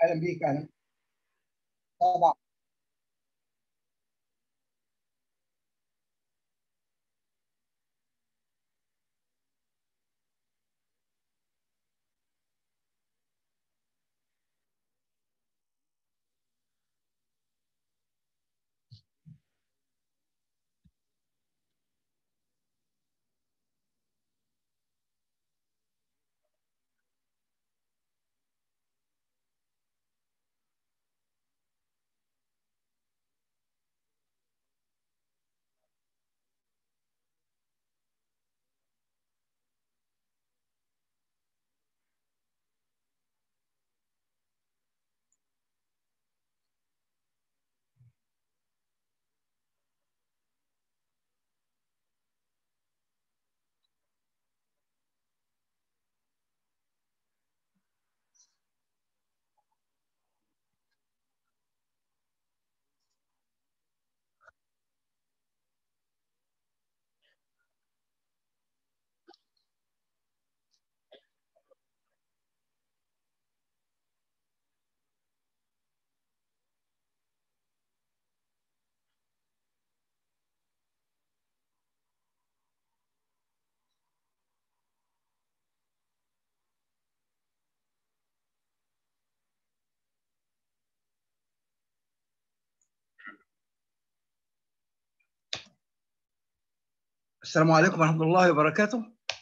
اهلا بيك اهلا طبعا السلام عليكم ورحمة الله وبركاته.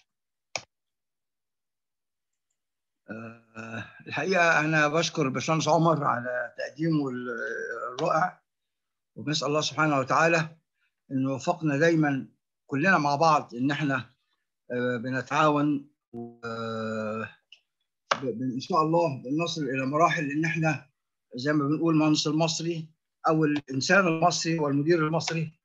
أه الحقيقة أنا بشكر باشمهندس عمر على تقديمه الرائع وبنسأل الله سبحانه وتعالى إنه يوفقنا دايما كلنا مع بعض إن إحنا أه بنتعاون أه إن شاء الله بنصل إلى مراحل إن إحنا زي ما بنقول المهندس المصري أو الإنسان المصري والمدير المصري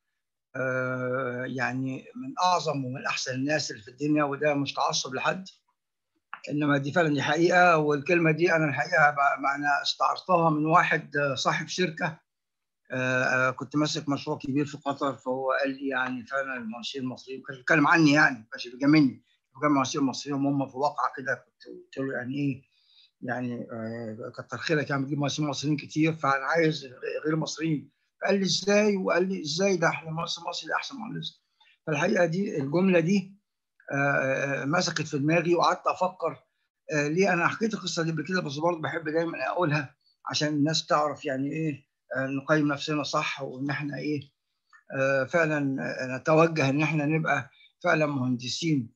يعني من اعظم ومن احسن الناس اللي في الدنيا وده مش تعصب لحد انما دي فعلا دي حقيقه والكلمه دي انا الحقيقه انا استعرتها من واحد صاحب شركه كنت ماسك مشروع كبير في قطر فهو قال لي يعني فعلا المهندسين المصريين كان بيتكلم عني يعني ما كانش بيجاملني كان المهندسين المصريين هم في واقعه كده كنت قلت له يعني ايه يعني كتر خيرك يعني بتجيب مهندسين مصريين كتير فانا عايز غير مصريين قال لي ازاي وقال لي ازاي ده احنا مصر مصر احسن مهندس فالحقيقه دي الجمله دي مسكت في دماغي وقعدت افكر ليه انا حكيت القصه دي قبل كده بس برضه بحب دايما اقولها عشان الناس تعرف يعني ايه نقيم نفسنا صح وان احنا ايه فعلا نتوجه ان احنا نبقى فعلا مهندسين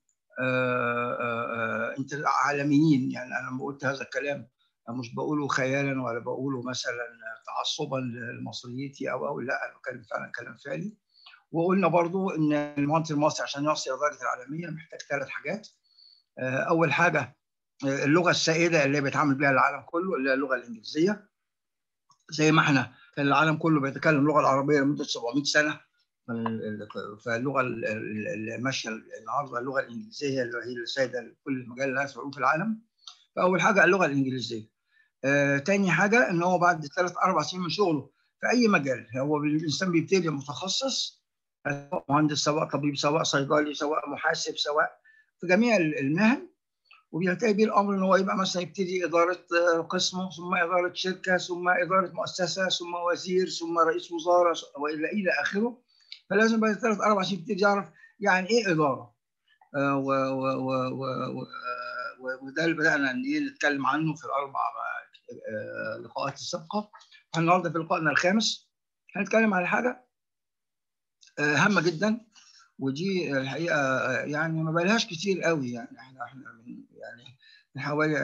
عالميين يعني انا لما قلت هذا الكلام مش بقوله خيالا ولا بقوله مثلا تعصبا لمصريتي او او لا انا بتكلم فعلا كلام فعلي وقلنا برضو ان المهندس المصري عشان يصل الى درجه العالميه محتاج ثلاث حاجات اول حاجه اللغه السائده اللي بيتعامل بها العالم كله اللي هي اللغه الانجليزيه زي ما احنا كان العالم كله بيتكلم اللغه العربيه لمده 700 سنه فاللغه اللي ماشيه النهارده اللغه الانجليزيه اللي هي السائده لكل مجال الناس في العالم فاول حاجه اللغه الانجليزيه آه، تاني حاجه ان هو بعد ثلاث اربع سنين من شغله في اي مجال هو الانسان بيبتدي متخصص مهندس سواء طبيب سواء صيدلي سواء محاسب سواء في جميع المهن وبينتهي بيه الامر ان هو يبقى مثلا يبتدي اداره قسم ثم اداره شركه ثم اداره مؤسسه ثم وزير ثم رئيس وزاره والى الى اخره فلازم بعد ثلاث اربع سنين يبتدي يعرف يعني ايه اداره آه و و و و وده اللي بدانا نتكلم عنه في الاربع لقاءات السابقه النهارده في لقائنا الخامس هنتكلم على حاجه هامه جدا ودي الحقيقه يعني ما بقالهاش كتير قوي يعني احنا احنا من يعني من حوالي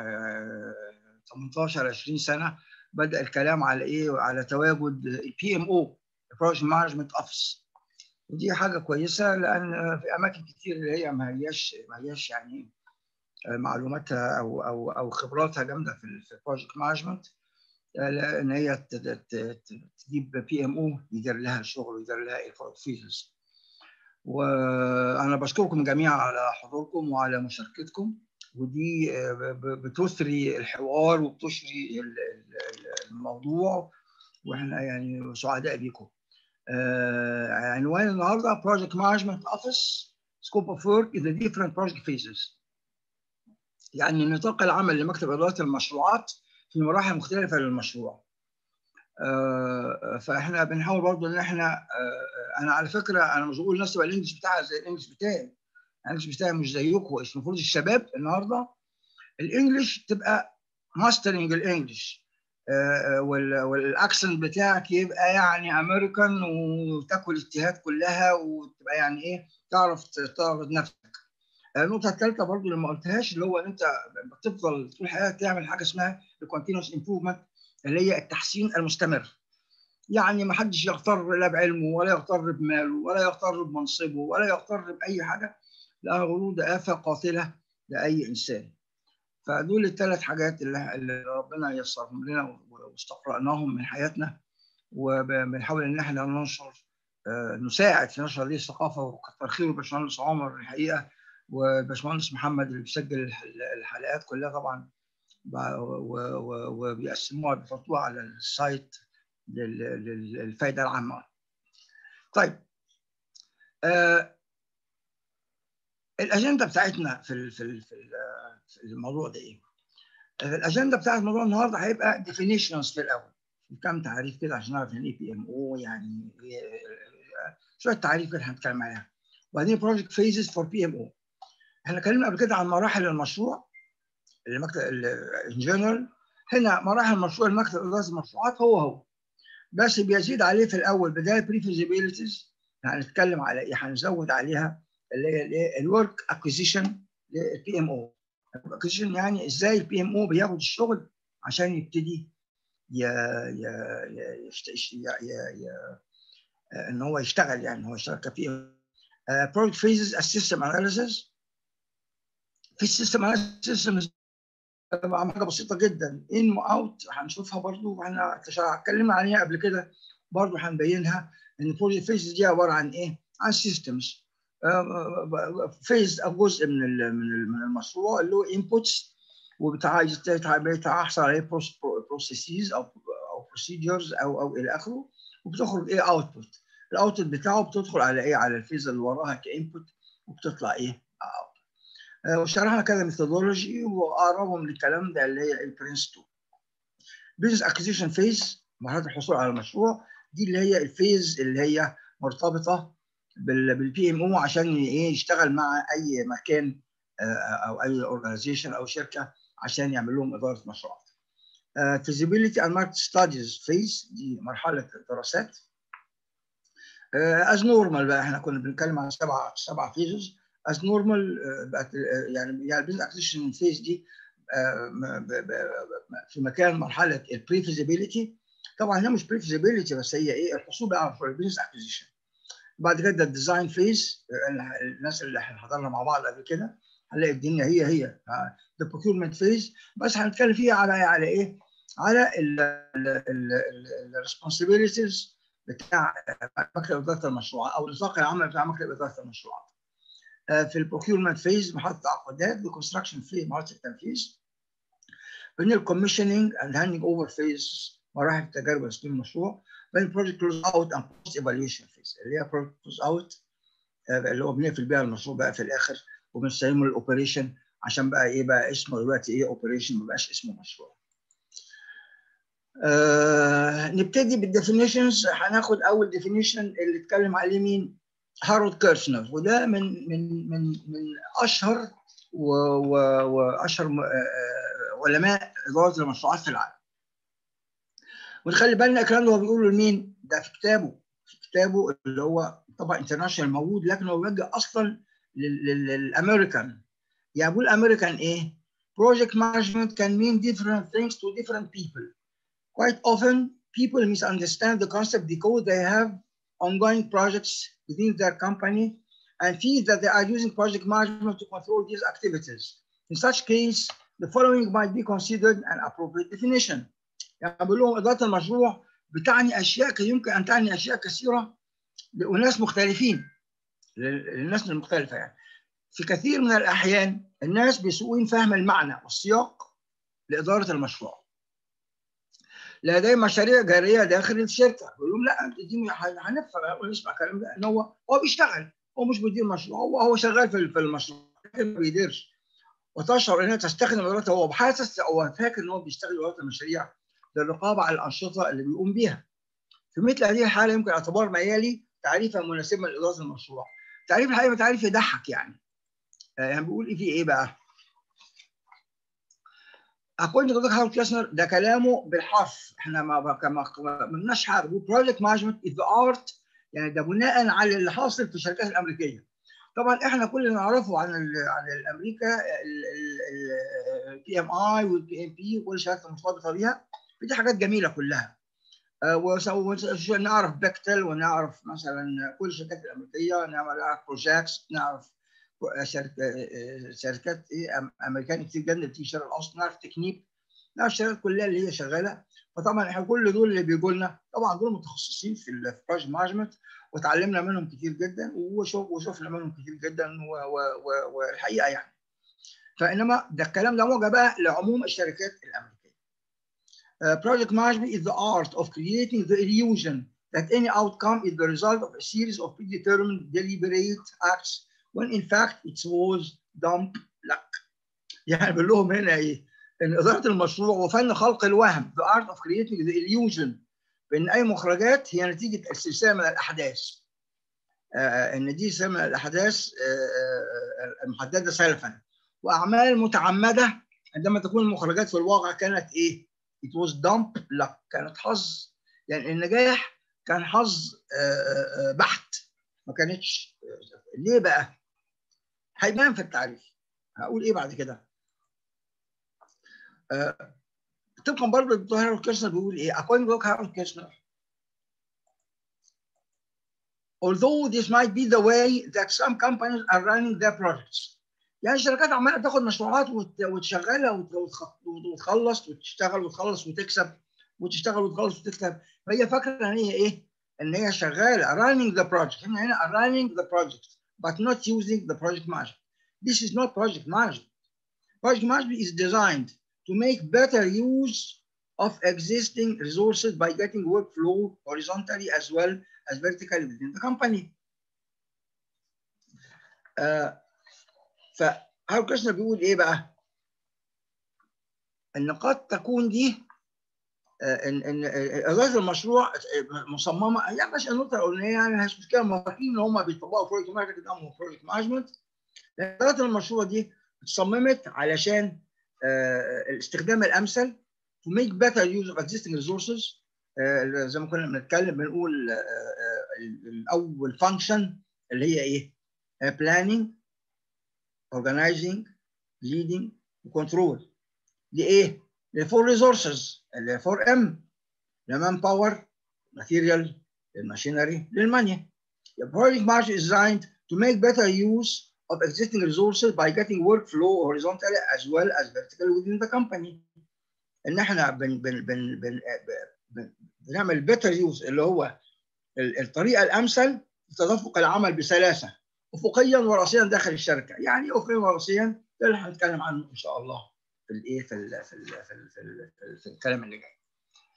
18 20 سنه بدا الكلام على ايه على تواجد البي ام او بروجكت مانجمنت اوفيس ودي حاجه كويسه لان في اماكن كتير اللي هي ما هياش ما هياش يعني معلوماتها او او او خبراتها جامده في البروجكت مانجمنت ان هي تجيب بي ام او يدير لها الشغل ويدير لها الفيزز وانا بشكركم جميعا على حضوركم وعلى مشاركتكم ودي بتثري الحوار وبتشري الموضوع واحنا يعني سعداء بيكم عنوان النهارده Project Management Office Scope of Work in the different project phases يعني نطاق العمل لمكتب إدارة المشروعات في مراحل مختلفه للمشروع فاحنا بنحاول برضه ان احنا انا على فكره انا مش بقول الناس تبقى الانجلش بتاعها زي الانجلش بتاعي الانجلش بتاعي مش زيكم المفروض الشباب النهارده الانجلش تبقى ماسترنج الانجلش والاكسنت بتاعك يبقى يعني امريكان وتاكل التهات كلها وتبقى يعني ايه تعرف تعرض نفسك النقطه الثالثه برضو اللي ما قلتهاش اللي هو ان انت بتفضل طول حياتك تعمل حاجه اسمها الكونتينوس امبروفمنت اللي هي التحسين المستمر يعني ما حدش يغتر لا بعلمه ولا يغتر بماله ولا يغتر بمنصبه ولا يغتر باي حاجه لان الغرور ده افه قاتله لاي انسان فدول الثلاث حاجات اللي, اللي ربنا يسرهم لنا واستقرأناهم من حياتنا وبنحاول ان احنا ننشر نساعد في نشر هذه الثقافه وكتر خيره باشمهندس عمر الحقيقه وباشمهندس محمد اللي بيسجل الحلقات كلها طبعا وبيقسموها بيحطوها على السايت للفائده العامه. طيب آه الاجنده بتاعتنا في في في الموضوع ده ايه؟ الاجنده بتاعت الموضوع النهارده هيبقى ديفينيشنز في الاول كم تعريف كده عشان نعرف يعني ايه بي ام او يعني شويه تعريف كده هنتكلم عليها وبعدين بروجكت فيزز فور بي ام او احنا اتكلمنا قبل كده عن مراحل المشروع المكتب ان جنرال هنا مراحل مشروع المكتب اداره المشروعات هو هو بس بيزيد عليه في الاول بدايه بري فيزيبيليتيز هنتكلم على ايه هنزود عليها اللي هي الايه الورك اكوزيشن للبي ام او اكوزيشن يعني ازاي البي ام او بياخد الشغل عشان يبتدي ي ي ي ي ان هو يشتغل يعني هو يشتغل كبي ام بروجكت فيزز السيستم اناليسيس في السيستم اناليسيس حاجه بسيطه جدا ان واوت هنشوفها برضو احنا اتكلمنا عليها قبل كده برضو هنبينها ان البروجكت فيزز دي عباره عن ايه؟ عن سيستمز فيز جزء من من المشروع اللي هو انبوتس وبتحصل عليه بروسيسز او او بروسيدجرز او او الى اخره وبتخرج ايه اوتبوت الاوتبوت بتاعه بتدخل على ايه على الفيز اللي وراها كانبوت وبتطلع ايه اوت وشرحنا كذا ميثودولوجي واقربهم للكلام ده اللي هي البرنس 2 بزنس اكوزيشن فيز مرحله الحصول على المشروع دي اللي هي الفيز اللي هي مرتبطه بالبي ام او عشان ايه يشتغل مع اي مكان او اي اورجانيزيشن او شركه عشان يعمل لهم اداره مشروعات. فيزيبيليتي اند ماركت ستاديز فيز دي مرحله الدراسات. از نورمال بقى احنا كنا بنتكلم عن سبعه سبعه فيزز از نورمال بقت يعني يعني البيزنس اكوزيشن فيز دي في مكان مرحله البري فيزيبيليتي طبعا هي مش بري فيزيبيليتي بس هي ايه الحصول بقى على البيزنس اكوزيشن. بعد كده الديزاين فيز الناس اللي احنا حضرنا مع بعض قبل كده هنلاقي الدنيا هي هي البروكيورمنت فيز بس هنتكلم فيها على على ايه؟ على الريسبونسبيلتيز بتاع مكتب اداره المشروع او نطاق العمل بتاع مكتب اداره المشروعات. في البروكيورمنت فيز محطه التعاقدات الكونستراكشن فيز مرحله التنفيذ. بين الكوميشننج اند هاندنج اوفر فيز مراحل التجارب وتسليم المشروع. بين بروجكت كلوز اوت اند بوست ايفالويشن فيز اللي هي بروجكت كلوز اوت اللي هو بنقفل بيها المشروع بقى في الاخر وبنسلمه للاوبريشن عشان بقى ايه بقى اسمه دلوقتي ايه اوبريشن ما بقاش اسمه مشروع. آه نبتدي بالديفينيشنز هناخد اول ديفينيشن اللي اتكلم عليه مين؟ هارولد كيرشنر وده من من من من اشهر و و واشهر علماء اداره المشروعات في العالم. ونخلي بالنا الكلام ده هو بيقوله لمين؟ ده في كتابه في كتابه اللي هو طبعا انترناشونال موجود لكن هو بيوجه اصلا للامريكان يعني بيقول امريكان ايه؟ Project management can mean different things to different people. Quite often, people misunderstand the concept because they have ongoing projects within their company and feel that they are using project management to control these activities. In such case, the following might be considered an appropriate definition. يعني بقول لهم اداره المشروع بتعني اشياء يمكن ان تعني اشياء كثيره لناس مختلفين للناس المختلفه يعني في كثير من الاحيان الناس بيسوءين فهم المعنى والسياق لاداره المشروع لدي مشاريع جاريه داخل الشركه بيقول لهم لا انت دي هنفهم نسمع الكلام ده ان هو هو بيشتغل هو مش بيدير مشروع هو هو شغال في المشروع لكن ما بيديرش وتشعر انها تستخدم ادارتها هو حاسس او فاكر ان هو بيستخدم اداره المشاريع للرقابه على الانشطه اللي بيقوم بيها. في مثل هذه الحاله يمكن اعتبار ميالي تعريفا مناسبا لاداره المشروع. تعريف الحقيقه تعريف يضحك يعني. يعني بيقول ايه في ايه بقى؟ according to هارولد كلاسنر ده كلامه بالحرف احنا ما ما مالناش حاجه بروجكت مانجمنت از ذا ارت يعني ده بناء على اللي حاصل في الشركات الامريكيه طبعا احنا كل اللي نعرفه عن ال عن الامريكا البي ام اي والبي ام بي وكل الشركات المرتبطه بيها دي حاجات جميله كلها ونعرف بيكتل ونعرف مثلا كل الشركات الامريكيه نعرف بروجاكتس نعرف شركات ايه امريكان كتير جدا بتيجي الشرق الاوسط نعرف تكنيك نعرف الشركات كلها اللي هي شغاله فطبعا احنا كل دول اللي بيجوا لنا طبعا دول متخصصين في البروجكت مانجمنت وتعلمنا منهم كتير جدا وشوف وشفنا منهم كتير جدا والحقيقه يعني فانما ده الكلام ده موجه بقى لعموم الشركات الامريكيه. Uh, project management is the art of creating the illusion that any outcome is the result of a series of predetermined deliberate acts when in fact it was dumb luck. يعني بقول لهم هنا ايه؟ ان اداره المشروع وفن خلق الوهم the art of creating the illusion بان اي مخرجات هي نتيجه السلسله من الاحداث. آه ان دي سلسله من الاحداث آه المحدده سلفا واعمال متعمده عندما تكون المخرجات في الواقع كانت ايه؟ it was dumb luck كانت حظ يعني النجاح كان حظ آه بحت ما كانتش ليه بقى؟ هيبان في التعريف هقول ايه بعد كده؟ آه طبقا برضه الدكتور هارولد كيرشنر بيقول ايه؟ according to هارولد كيرشنر although this might be the way that some companies are running their projects يعني الشركات عماله تاخد مشروعات وتشغلها وتخلص وتشتغل وتخلص وتكسب وتشتغل وتخلص وتكسب فهي فاكره ان هي ايه؟ ان هي شغاله running the project هنا هنا running the project but not using the project management. This is not project management. Project management is designed to make better use of existing resources by getting workflow horizontally as well as vertically within the company. Uh, فهارو كريشنا بيقول ايه بقى؟ ان قد تكون دي ان ان اداره المشروع مصممه يعني مش النقطه الاولانيه يعني مش مشكله موافقين ان هم بيطبقوا بروجكت مانجمنت او بروجكت مانجمنت اداره المشروع دي اتصممت علشان الاستخدام الامثل to make better use of existing resources زي ما كنا بنتكلم بنقول الاول فانكشن اللي هي ايه؟ planning organizing leading وكنترول لايه؟ لفور ريسورسز اللي 4 ام لمان باور ماتيريال للماشينري للمانيا The project management is designed to make better use of existing resources by getting workflow horizontally as well as vertically within the company. ان احنا بن بن بن بن بن بنعمل better use اللي هو الطريقه الامثل لتدفق العمل بسلاسه افقيا وراسيا داخل الشركه، يعني افقيا وراسيا ده اللي هنتكلم عنه ان شاء الله. في الايه في ال في ال في, ال في, ال في, ال في الكلام اللي جاي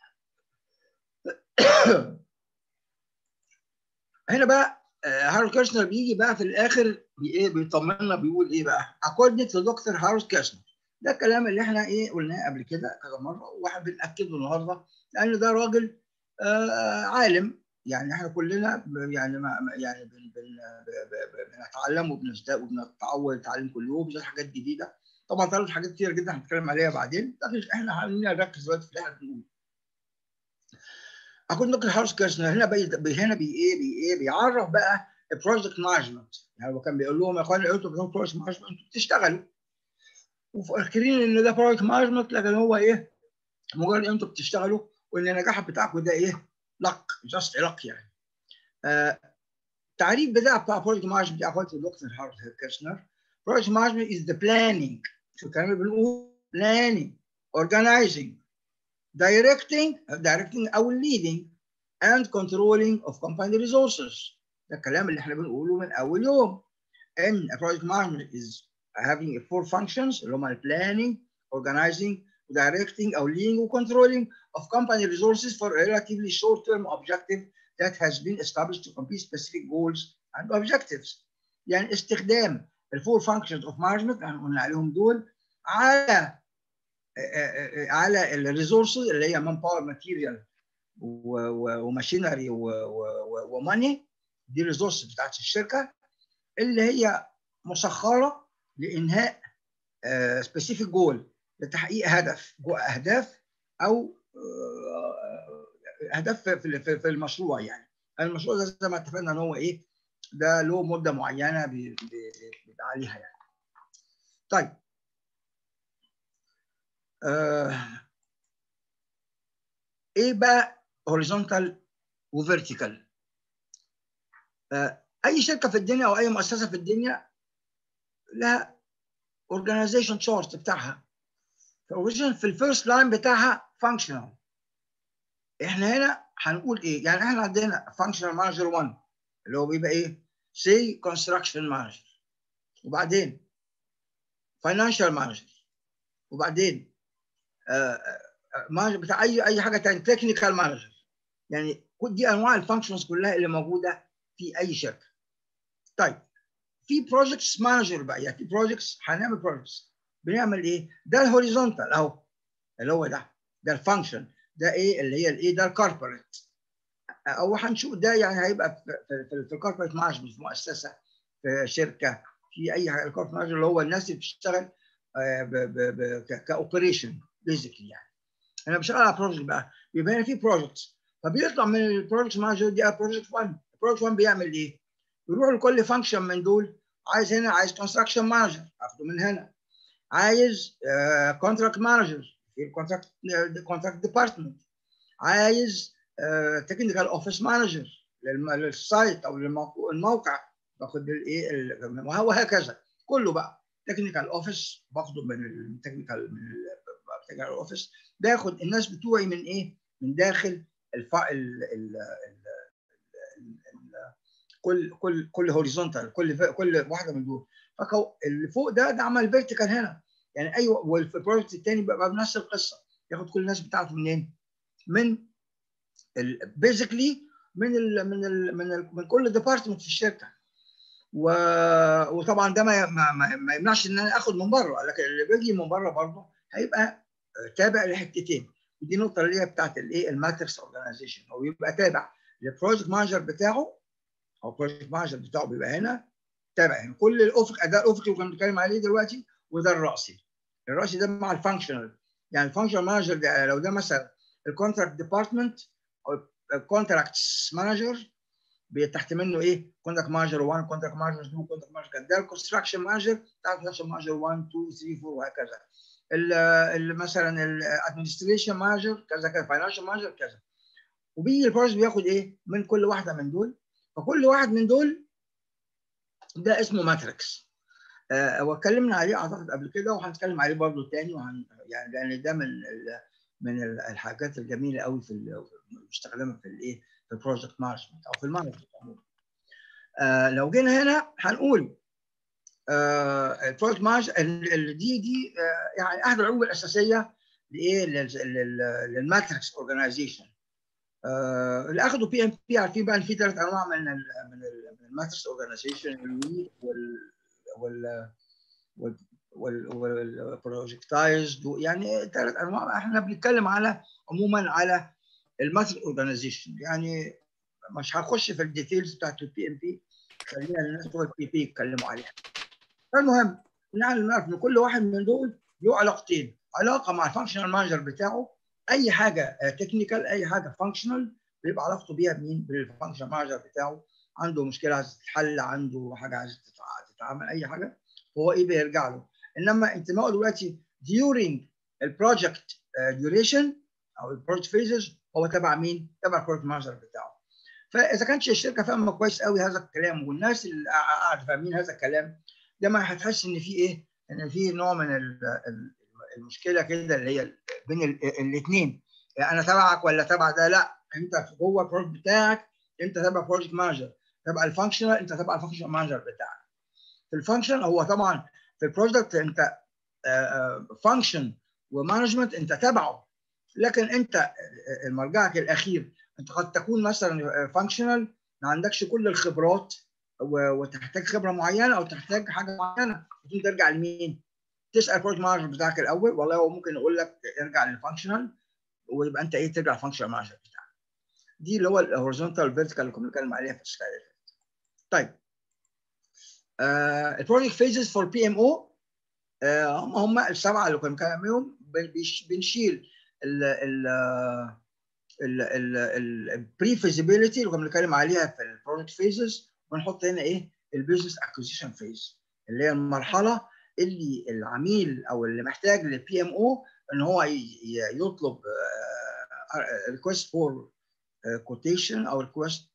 هنا بقى هارولد كيرشنر بيجي بقى في الاخر بايه بيطمنا بيقول ايه بقى according to دكتور هارولد كيرشنر ده الكلام اللي احنا ايه قلناه قبل كده كذا مره واحد بناكده النهارده لان ده راجل آه عالم يعني احنا كلنا يعني ما يعني بن بن بنتعلم وبنزداد وبنتعود نتعلم كل يوم بنزداد حاجات جديده طبعا ثلاث حاجات كتير جدا هنتكلم عليها بعدين لكن احنا خلينا نركز دلوقتي في اللي احنا بنقوله. اكون دكتور هارس كيرشنر هنا بي هنا بي ايه بي ايه بيعرف بقى البروجكت مانجمنت يعني هو كان بيقول لهم يا اخوان انتوا بتعملوا بروجكت مانجمنت انتوا بتشتغلوا وفاكرين ان ده بروجكت مانجمنت لكن هو ايه مجرد انتوا بتشتغلوا وان النجاح بتاعكم ده ايه لك جاست لك يعني. آه التعريف بتاع بتاع بروجكت مانجمنت اخواتي الدكتور هارس كيرشنر project management is the planning شو الكلام اللي بنقول planning organizing directing directing او leading and controlling of company resources ده الكلام اللي احنا بنقوله من اول يوم ان project management is having four functions اللي هم planning organizing directing او leading و controlling of company resources for a relatively short term objective that has been established to complete specific goals and objectives يعني استخدام الفور فانكشنز اوف مانجمنت احنا قلنا عليهم دول على على الريسورسز اللي هي مان باور ماتيريال وماشينري وماني دي الريسورسز بتاعت الشركه اللي هي مسخره لانهاء سبيسيفيك جول لتحقيق هدف اهداف او اهداف في في المشروع يعني المشروع ده زي ما اتفقنا ان هو ايه ده له مده معينه بيبقى عليها يعني طيب آه ايه بقى هوريزونتال وفيرتيكال آه اي شركه في الدنيا او اي مؤسسه في الدنيا لها اورجانيزيشن شارت بتاعها في الفيرست لاين بتاعها فانكشنال احنا هنا هنقول ايه يعني احنا عندنا فانكشنال مانجر 1 اللي هو بيبقى ايه سي كونستراكشن مانجر وبعدين فاينانشال مانجر وبعدين مانجر بتاع اي اي حاجه ثانيه تكنيكال مانجر يعني دي انواع الفانكشنز كلها اللي موجوده في اي شركه طيب في بروجكتس مانجر بقى يعني في بروجكتس هنعمل بروجكتس بنعمل ايه ده الهوريزونتال اهو اللي هو ده ده الفانكشن ده ايه اللي هي الايه ده الكوربريت او هنشوف ده يعني هيبقى في في, في الكوربريت مانجمنت في مؤسسه في شركه في اي حاجه الكوربريت مانجر اللي هو الناس اللي بتشتغل كاوبريشن بيزيكلي يعني انا بشتغل على بروجكت بقى بيبقى هنا في بروجكت فبيطلع من البروجكت مانجر دي بروجكت 1 البروجكت 1 بيعمل ايه؟ بيروح لكل فانكشن من دول عايز هنا عايز كونستراكشن مانجر اخده من هنا عايز كونتراكت مانجر في الكونتراكت كونتراكت ديبارتمنت عايز تكنيكال اوفيس مانجر للسايت او للموقع باخد الايه وهكذا كله بقى تكنيكال اوفيس باخده من التكنيكال من التكنيكال اوفيس باخد الناس بتوعي من ايه؟ من داخل الف... ال... ال... ال... كل كل كل هوريزونتال كل كل واحده من دول اللي فوق ده ده عمل فيرتيكال هنا يعني ايوه والفي البروجكت الثاني بقى بنفس القصه ياخد كل الناس بتاعته منين؟ من بيزيكلي من ال من ال من ال من كل ديبارتمنت في الشركه و... وطبعا ده ما, ما, ما يمنعش ان انا اخد من بره لكن اللي بيجي من بره برضه هيبقى تابع لحتتين ودي النقطه اللي هي بتاعت الايه الماتريكس اورجانيزيشن هو بيبقى تابع للبروجكت مانجر بتاعه او البروجكت مانجر بتاعه بيبقى هنا تابع هنا كل الافق ده الافق اللي كنا بنتكلم عليه دلوقتي وده الراسي الراسي ده مع الفانكشنال يعني الفانكشنال مانجر ده لو ده مثلا الكونتراكت ديبارتمنت او الكونتراكتس مانجر تحت منه ايه كونتراكت مانجر 1 كونتراكت مانجر 2 كونتراكت مانجر ده الكونستراكشن مانجر بتاع الكونستراكشن مانجر 1 2 3 4 وهكذا ال مثلا الادمنستريشن مانجر كذا كذا فاينانشال مانجر كذا وبيجي البروجكت بياخد ايه من كل واحده من دول فكل واحد من دول ده اسمه ماتريكس آه واتكلمنا عليه اعتقد قبل كده وهنتكلم عليه برضه تاني وهن يعني لان ده من من الحاجات الجميله قوي في المستخدمه في الايه في البروجكت مانجمنت او في المانجمنت عموما آه لو جينا هنا هنقول آه البروجكت مانجمنت دي دي آه يعني احد العلوم الاساسيه لايه للماتريكس اورجانيزيشن آه اللي اخذوا بي ام بي عارفين بقى ان في ثلاث انواع من ال من الماتريكس اورجانيزيشن الوي وال وال والبروجكتايزد يعني ثلاث انواع احنا بنتكلم على عموما على الماتريك اورجانيزيشن يعني مش هخش في الديتيلز بتاعت البي ام بي خلينا الناس بتوع البي بي يتكلموا عليها المهم نعلم نعرف ان كل واحد من دول له علاقتين علاقه مع الفانكشنال مانجر بتاعه اي حاجه تكنيكال اي حاجه فانكشنال بيبقى علاقته بيها بمين بالفانكشنال مانجر بتاعه عنده مشكله عايزه تتحل عنده حاجه عايزه تتعمل اي حاجه هو ايه بيرجع له انما انتمائه دلوقتي during البروجكت duration او البروجكت فيزز هو تبع مين؟ تبع البروجكت مانجر بتاعه. فاذا كانت الشركه فاهمه كويس قوي هذا الكلام والناس اللي قاعده فاهمين هذا الكلام ده ما هتحس ان في ايه؟ ان في نوع من المشكله كده اللي هي بين الاثنين انا تبعك ولا تبع ده؟ لا انت جوه البروجكت بتاعك انت تبع بروجكت مانجر تبع الفانكشنال انت تبع الفانكشنال مانجر بتاعك. في الفانكشن هو طبعا في البروجكت انت فانكشن ومانجمنت انت تبعه لكن انت مرجعك الاخير انت قد تكون مثلا فانكشنال ما عندكش كل الخبرات وتحتاج خبره معينه او تحتاج حاجه معينه ممكن ترجع لمين؟ تسال بروجكت مانجر بتاعك الاول والله هو ممكن يقول لك ارجع للفانكشنال ويبقى انت ايه ترجع للفانكشنال مانجر بتاعك. دي اللي هو الهوريزونتال فيرتيكال اللي كنا بنتكلم عليها في السلايد طيب البروجكت فيزز فور بي ام او هم هم السبعه اللي كنا بنتكلم عليهم بنشيل ال ال البري فيزيبيليتي اللي كنا بنتكلم عليها في البروجكت فيزز ونحط هنا ايه البيزنس اكوزيشن فيز اللي هي المرحله اللي العميل او اللي محتاج للبي ام او ان هو يطلب ريكوست فور كوتيشن او ريكوست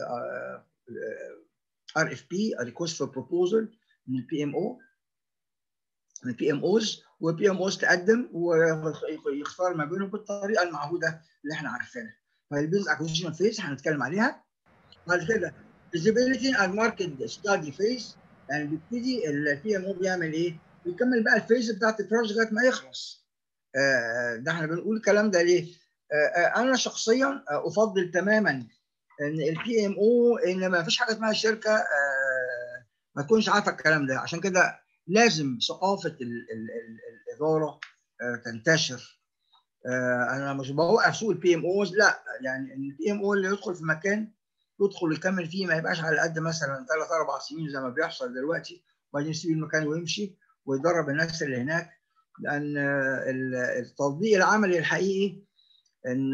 ار اف بي ريكوست فور بروبوزل من البي ام او من البي ام اوز والبي ام اوز تقدم ويختار ما بينهم بالطريقه المعهوده اللي احنا عارفينها فالبيزنس اكوزيشن فيز هنتكلم عليها بعد كده feasibility and market study phase يعني بيبتدي البي ام او بيعمل ايه؟ بيكمل بقى الفيز بتاعت البروجكت لغايه ما يخلص. ده احنا بنقول الكلام ده ليه؟ انا شخصيا افضل تماما ان البي ام او ان ما فيش حاجه اسمها الشركه ما تكونش عارفه الكلام ده عشان كده لازم ثقافه ال ال ال الاداره تنتشر انا مش بوقف سوق البي ام اوز لا يعني البي ام او اللي يدخل في مكان يدخل يكمل فيه ما يبقاش على قد مثلا ثلاث اربع سنين زي ما بيحصل دلوقتي وبعدين يسيب المكان ويمشي ويدرب الناس اللي هناك لان التطبيق العملي الحقيقي ان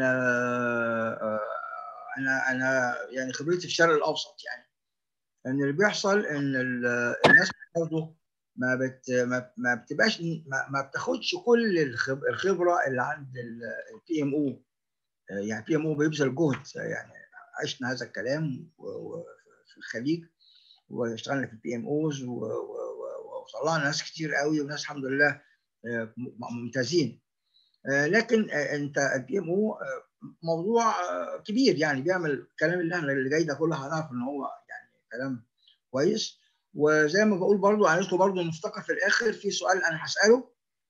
انا انا يعني خبرتي في الشرق الاوسط يعني ان اللي بيحصل ان الناس برضه ما بت ما بتبقاش ما بتاخدش كل الخبره اللي عند البي ام او يعني البي ام او بيبذل جهد يعني عشنا هذا الكلام في الخليج واشتغلنا في البي ام اوز وطلعنا ناس كتير قوي وناس الحمد لله ممتازين لكن انت البي ام او موضوع كبير يعني بيعمل الكلام اللي احنا اللي جاي ده كله هنعرف ان هو يعني كلام كويس وزي ما بقول برضو عايزكم برضو نفتكر في الاخر في سؤال انا هساله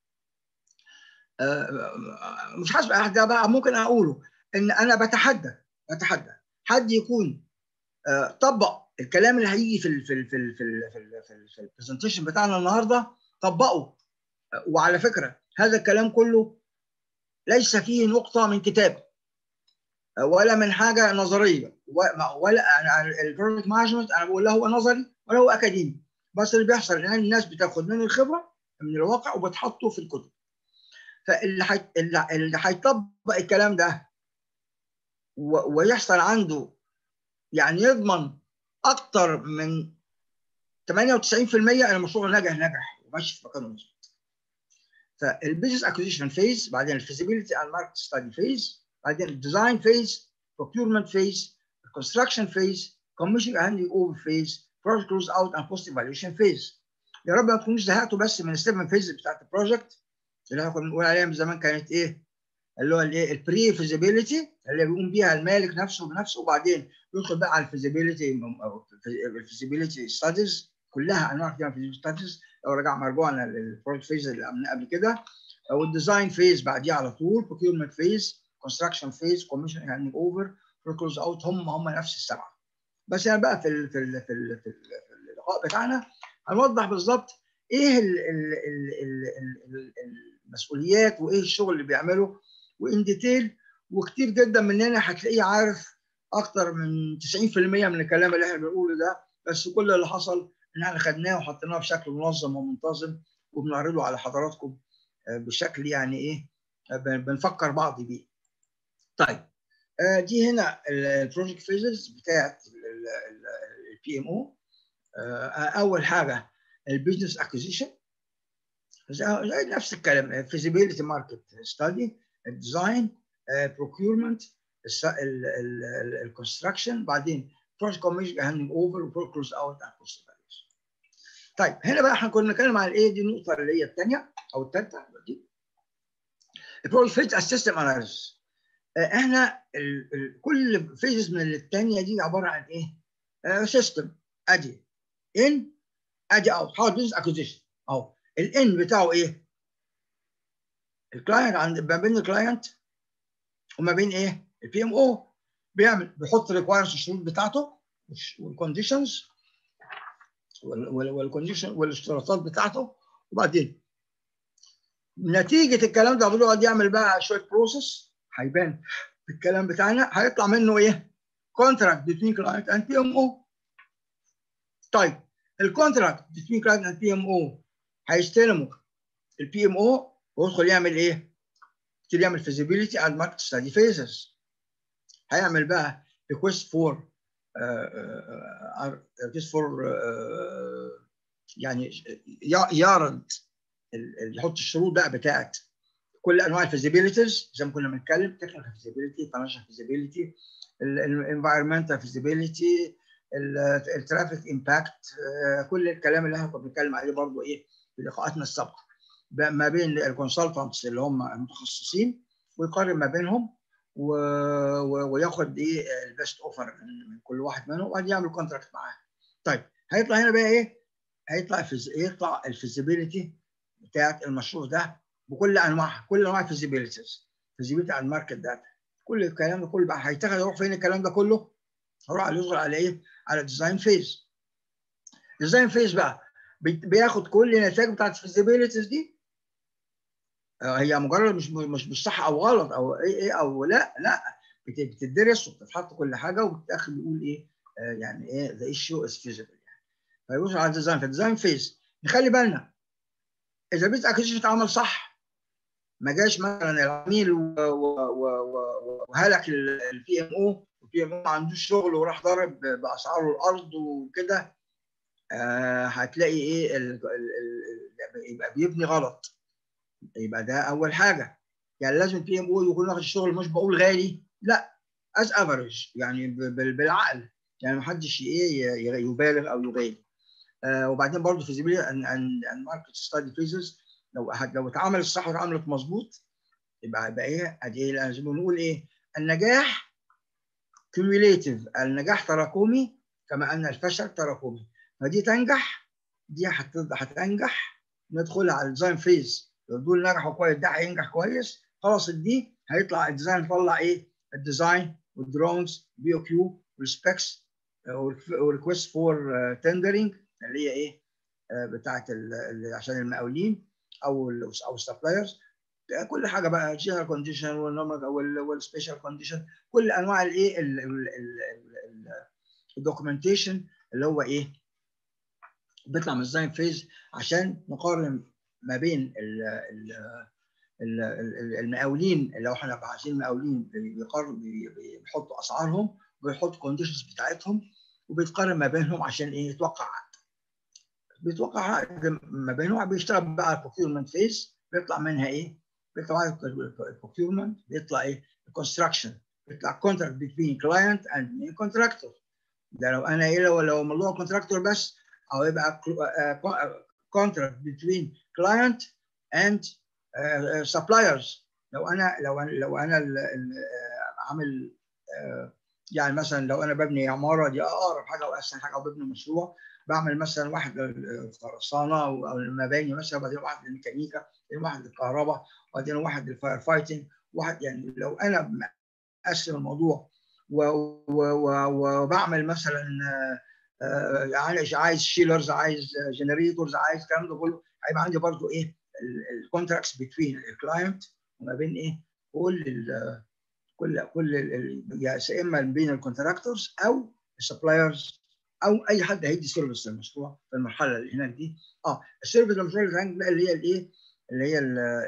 مش هسأل ده بقى ممكن اقوله ان انا بتحدى بتحدى حد يكون طبق الكلام اللي هيجي في ال في ال في ال في ال في, ال في, ال في البرزنتيشن بتاعنا النهارده طبقه وعلى فكره هذا الكلام كله ليس فيه نقطه من كتاب ولا من حاجه نظريه ولا البروجكت مانجمنت انا بقول له هو نظري ولا هو اكاديمي بس اللي بيحصل ان الناس بتاخد من الخبره من الواقع وبتحطه في الكتب فاللي حي... اللي هيطبق الكلام ده و... ويحصل عنده يعني يضمن اكتر من 98% ان المشروع نجح نجح وماشي في مكانه مظبوط فالبيزنس اكوزيشن فيز بعدين الفيزيبيليتي اند ماركت ستادي فيز بعدين الديزاين فيز procurement فيز الكونستراكشن فيز commission handing over phase project close out and post evaluation phase يا رب ما تكونوش زهقتوا بس من السيفن فيز بتاعت البروجكت اللي احنا كنا بنقول عليها من زمان كانت ايه؟ اللي هو الايه؟ البري فيزيبيليتي اللي بيقوم بيها المالك نفسه بنفسه وبعدين يدخل بقى على الفيزيبيليتي الفيزيبيليتي ستاديز كلها انواع كتير من الفيزيبيليتي ستاديز لو رجع مرجوعنا للبروجكت فيز اللي عملناه قبل كده والديزاين فيز بعديها على طول procurement فيز كونستراكشن فيز كوميشن هاندنج اوفر كلوز اوت هم هم نفس السبعه بس يعني بقى في ال في ال في, ال في, ال في اللقاء بتاعنا هنوضح بالظبط ايه ال ال ال ال المسؤوليات وايه الشغل اللي بيعمله وان ديتيل وكتير جدا مننا هتلاقيه عارف اكتر من 90% من الكلام اللي احنا بنقوله ده بس كل اللي حصل ان احنا خدناه وحطيناه بشكل منظم ومنتظم وبنعرضه على حضراتكم بشكل يعني ايه بنفكر بعض بيه. طيب دي هنا البروجكت فيزز بتاعت البي ام او اول حاجه البيزنس اكوزيشن زي نفس الكلام فيزيبيليتي ماركت ستادي الديزاين بروكيورمنت الكونستراكشن بعدين بروجكت كوميشن هاندنج اوفر وكلوز اوت اند بوست طيب هنا بقى احنا كنا بنتكلم على ايه دي النقطه اللي هي الثانيه او الثالثه دي البروجكت فيز سيستم اناليسيس احنا ال ال كل فيزز من الثانيه دي عباره عن ايه؟ سيستم ادي ان ادي اوت هاو بزنس اكوزيشن اهو الان بتاعه ايه؟ الكلاينت عند ما بين الكلاينت وما بين ايه؟ البي ام او بيعمل بيحط ريكوايرمنتس الشروط بتاعته والكونديشنز والكونديشن والاشتراطات بتاعته وبعدين نتيجه الكلام ده بيقعد يعمل بقى شويه بروسس هيبان في الكلام بتاعنا هيطلع منه ايه؟ كونتراكت بين كلاينت اند بي ام او طيب الكونتراكت بين كلاينت اند بي ام او هيستلموا البي ام او ويدخل يعمل ايه؟ يبتدي يعمل فيزيبيليتي اند ماركت ستادي فيزز هيعمل بقى ريكوست فور ريكوست فور يعني يعرض يحط الشروط بقى بتاعت كل انواع الفيزيبيليتيز زي ما كنا بنتكلم تكنيكال فيزيبيليتي فاينانشال فيزيبيليتي الانفايرمنتال فيزيبيليتي الترافيك امباكت كل الكلام اللي احنا كنا بنتكلم عليه برضه ايه في لقاءاتنا السابقه ما بين الكونسلتنتس اللي هم المتخصصين ويقارن ما بينهم و... و... وياخد ايه البيست اوفر من كل واحد منهم وبعدين يعمل كونتراكت معاه. طيب هيطلع هنا بقى ايه؟ هيطلع فيز... يطلع الفيزيبيليتي بتاعت المشروع ده بكل انواعها كل انواع الفيزيبيليتيز فيزيبيليتي على الماركت داتا كل الكلام ده كله بقى هيتاخد يروح فين الكلام ده كله؟ هيروح يشغل على ايه؟ على الديزاين فيز. الديزاين فيز بقى بياخد كل النتائج بتاعت الفيزيبيليتيز دي هي مجرد مش مش مش صح او غلط او ايه ايه او لا لا بتدرس وبتتحط كل حاجه وبتاخد بيقول ايه آه يعني ايه ذا ايشيو از فيزبل يعني فيبص على الديزاين فالديزاين فيز نخلي بالنا اذا بيت اكوزيشن اتعمل صح ما جاش مثلا العميل وهلك البي ام او البي ام او ما عندوش شغل وراح ضارب باسعاره الارض وكده آه هتلاقي ايه ال ال يبقى بيبني غلط يبقى ده اول حاجه يعني لازم البي ام او يكون واخد الشغل مش بقول غالي لا از افريج يعني بالعقل يعني ما حدش ايه يبالغ او يغالي آه وبعدين برضه فيزيبيليتي ان ماركت ستادي فيزز لو لو اتعملت صح واتعملت مظبوط يبقى يبقى ايه ادي لازم نقول ايه النجاح كيميوليتيف النجاح تراكمي كما ان الفشل تراكمي فدي تنجح دي هتنجح ندخل على الديزاين فيز لو دول نجحوا كويس ده هينجح كويس خلاص دي هيطلع الديزاين يطلع ايه الديزاين والدرونز بي او كيو والسبيكس والريكوست فور تندرنج اللي هي ايه بتاعت عشان المقاولين او ال او السبلايرز كل حاجه بقى جنرال كونديشن والسبيشال كونديشن كل انواع الايه الدوكيومنتيشن اللي هو ايه بيطلع من الديزاين فيز عشان نقارن ما بين ال ال المقاولين لو احنا عايزين مقاولين بيحطوا اسعارهم وبيحطوا كونديشنز بتاعتهم وبيتقارن ما بينهم عشان ايه يتوقع عقد بيتوقع عقد ما بينهم بيشتغل بقى على البروكيورمنت فيز بيطلع منها ايه؟ بيطلع البروكيورمنت بيطلع ايه؟ الكونستراكشن بيطلع كونتراكت بين كلاينت اند مين كونتراكتور ده لو انا ايه لو لو موضوع كونتراكتور بس او يبقى contract between client and uh, uh, suppliers لو انا لو انا لو انا ال ال عامل uh, يعني مثلا لو انا ببني عماره دي اقرب حاجه واسهل حاجه او ببني مشروع بعمل مثلا واحد للخرسانه او المباني مثلا وبعدين واحد للميكانيكا وبعدين واحد للكهرباء وبعدين واحد للفاير فايتنج واحد يعني لو انا مقسم الموضوع وبعمل مثلا عايز عايز شيلرز عايز جنريتورز عايز الكلام ده كله هيبقى عندي برضو ايه الكونتراكتس بين الكلاينت وما بين ايه كل ال كل كل يا اما بين الكونتراكتورز او السبلايرز او اي حد هيدي سيرفيس للمشروع في المرحله اللي هناك دي اه السيرفيس للمشروع اللي هناك بقى اللي هي الايه اللي هي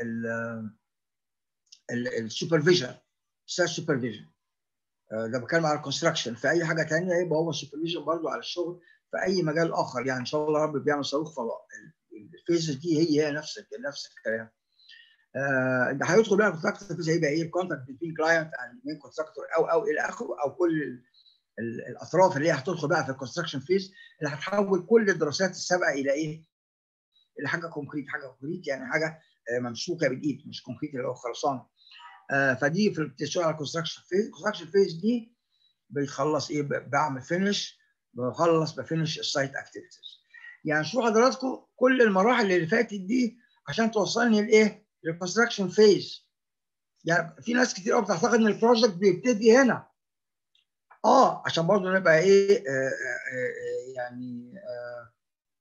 السوبرفيجن سيرش سوبرفيجن ده بتكلم على الكونستراكشن في اي حاجه ثانيه يبقى هو سوبرفيجن برضه على الشغل في اي مجال اخر يعني ان شاء الله رب بيعمل صاروخ فضاء الفيزز دي هي هي نفس نفس الكلام ده هيدخل بقى الكونتراكتور فيز هيبقى ايه الكونتراكت بين كلاينت اند مين كونتراكتور او او الى اخره او كل الاطراف اللي هي هتدخل بقى في الكونستراكشن فيز اللي هتحول كل الدراسات السابقه الى ايه؟ الى حاجه كونكريت حاجه كونكريت يعني حاجه ممسوكه بالايد مش كونكريت اللي هو خرسانه آه فدي في بتشتغل على الكونستراكشن فيز الكونستراكشن فيز دي بيخلص ايه بعمل فينش بخلص بفينش السايت اكتيفيتيز يعني شوفوا حضراتكم كل المراحل اللي فاتت دي عشان توصلني لايه للكونستراكشن فيز يعني في ناس كتير قوي بتعتقد ان البروجكت بيبتدي هنا اه عشان برضه نبقى ايه آه آه يعني آه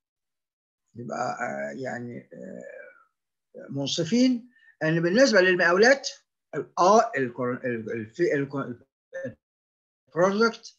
يبقى يعني منصفين ان بالنسبه للمقاولات اه البروجكت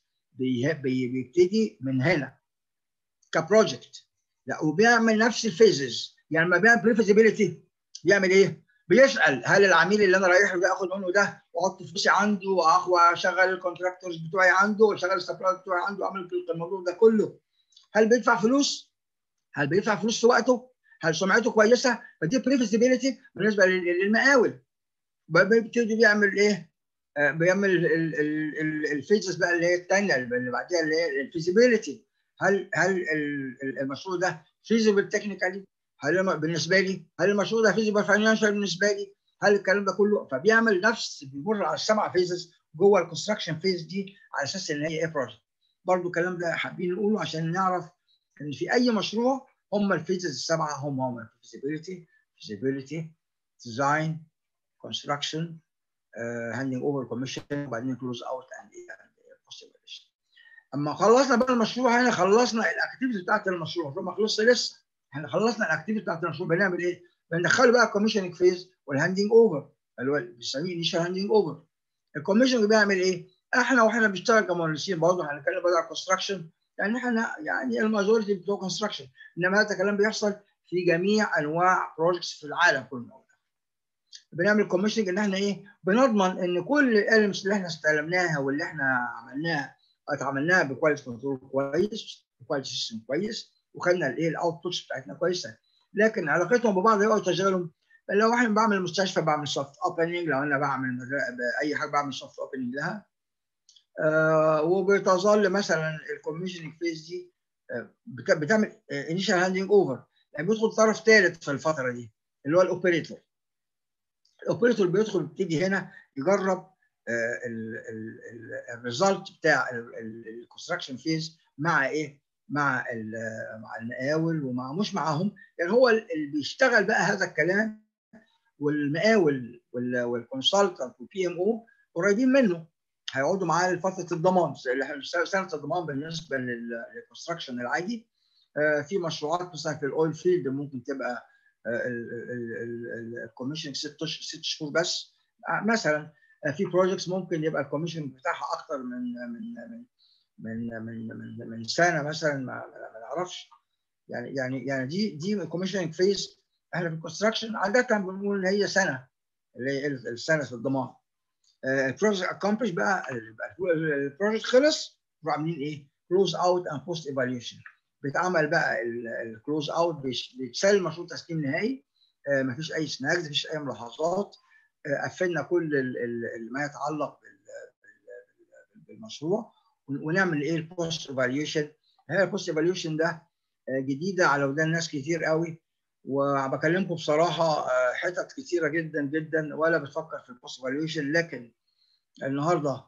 بيبتدي من هنا كبروجكت لا وبيعمل نفس الفيزز يعني لما بيعمل بريفيزيبيليتي بيعمل ايه؟ بيسال هل العميل اللي انا رايح له ده اخد منه ده واحط فلوسي عنده واشغل الكونتراكتورز بتوعي عنده واشغل السبلاير بتوعي عنده واعمل الموضوع ده كله هل بيدفع فلوس؟ هل بيدفع فلوس في وقته؟ هل سمعته كويسه؟ فدي بريفيزيبيليتي بالنسبه للمقاول بيبتدي بيعمل ايه؟ بيعمل الفيزز بقى اللي هي الثانيه اللي بعديها اللي هي الفيزيبيليتي هل هل المشروع ده فيزيبل تكنيكالي؟ هل بالنسبه لي؟ هل المشروع ده فيزيبل فاينانشال بالنسبه لي؟ هل الكلام ده كله فبيعمل نفس بيمر على السبع فيزز جوه الكونستراكشن فيز دي على اساس ان هي ايه بروجكت برضه الكلام ده حابين نقوله عشان نعرف ان في اي مشروع هم الفيزز السبعه هم هم feasibility feasibility design construction uh, handing over commission وبعدين close out and, and possibility اما خلصنا بقى المشروع هنا خلصنا الاكتيفيتي بتاعت المشروع ما خلصش لسه احنا خلصنا الاكتيفيتي بتاعت المشروع بنعمل ايه؟ بندخله بقى الكوميشننج فيز والهاندنج اوفر اللي هو بنسميه انيشال هاندنج اوفر الكوميشننج بيعمل ايه؟ احنا واحنا بنشتغل كمهندسين برضه هنتكلم بقى على الكونستراكشن يعني احنا يعني الماجورتي بتوع كونستراكشن انما هذا الكلام بيحصل في جميع انواع بروجكتس في العالم كله بنعمل كوميشننج ان احنا ايه بنضمن ان كل الالمنتس اللي احنا استلمناها واللي احنا عملناها اتعاملناها بكواليتي كنترول كويس بكواليتي سيستم كويس وخدنا الايه الاوتبوتس بتاعتنا كويسه لكن علاقتهم ببعض هو تشغيلهم لو احنا بعمل مستشفى بعمل سوفت اوبننج لو انا بعمل اي حاجه بعمل سوفت اوبننج لها آه وبتظل مثلا الكوميشننج فيز دي آه بتعمل انيشال هاندنج اوفر يعني بيدخل طرف ثالث في الفتره دي اللي هو الاوبريتور الاوبريتور بيدخل يبتدي هنا يجرب الريزلت بتاع الكونستراكشن فيز مع ايه؟ مع مع المقاول ومع مش معاهم يعني هو اللي بيشتغل بقى هذا الكلام والمقاول والكونسلتنت والبي ام او قريبين منه هيقعدوا معاه لفتره الضمان سنه الضمان بالنسبه للكونستراكشن العادي في مشروعات مثلا في الاويل فيلد ممكن تبقى الكوميشن ست ست شهور بس مثلا في بروجكتس ممكن يبقى الكوميشن بتاعها اكتر من من من من من, من سنه مثلا ما, ما نعرفش يعني يعني يعني دي دي الكوميشننج فيز احنا في الكونستراكشن عاده بنقول ان هي سنه اللي هي السنه في الضمان البروجكت اكمبلش بقى البروجكت خلص عاملين ايه؟ كلوز اوت اند بوست ايفالويشن بيتعمل بقى الكلوز اوت بيتسلم مشروع تسليم نهائي مفيش اي سناكس مفيش اي ملاحظات قفلنا كل ما يتعلق بالمشروع ونعمل ايه البوست ايفالويشن هي البوست ايفالويشن ده جديده على ودان ناس كتير قوي وبكلمكم بصراحه حتت كتيره جدا جدا ولا بتفكر في البوست ايفالويشن لكن النهارده